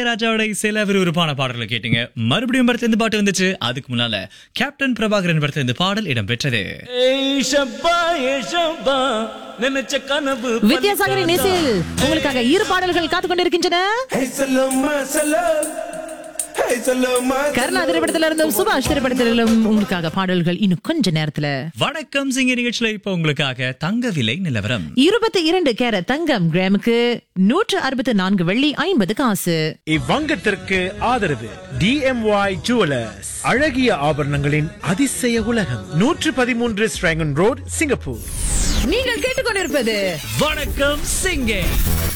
இளையராஜாவோட இசையில விறுவிறுப்பான பாடல்களை கேட்டீங்க மறுபடியும் படத்துல இருந்து பாட்டு வந்துச்சு அதுக்கு முன்னால கேப்டன் பிரபாகரன் படத்துல இருந்து பாடல் இடம் பெற்றது ஏய் ஷப்பா ஏ ஷப்பா நினைச்ச கனவு வித்யாசாகரின் இசையில் உங்களுக்காக இரு பாடல்கள் காத்துக் கொண்டிருக்கின்றன Hey Saloma, salam. Hey Saloma. Karuna திரைப்படத்திலிருந்தும் சுபாஷ் திரைப்படத்திலும் உங்களுக்காக பாடல்கள் இன்னும் கொஞ்ச நேரத்துல வணக்கம் சிங்க நிகழ்ச்சியில இப்ப உங்களுக்காக தங்க விலை நிலவரம் இருபத்தி இரண்டு கேர தங்கம் கிராமுக்கு நூற்று அறுபத்தி நான்கு வெள்ளி ஐம்பது காசு இவ்வங்கத்திற்கு ஆதரவு டிஎம்ஒய் ஜுவலர்ஸ் அழகிய ஆபரணங்களின் அதிசய உலகம் நூற்று பதிமூன்று ஸ்ட்ராங்கன் ரோட் சிங்கப்பூர் நீங்கள் கேட்டுக்கொண்டிருப்பது வணக்கம் சிங்கே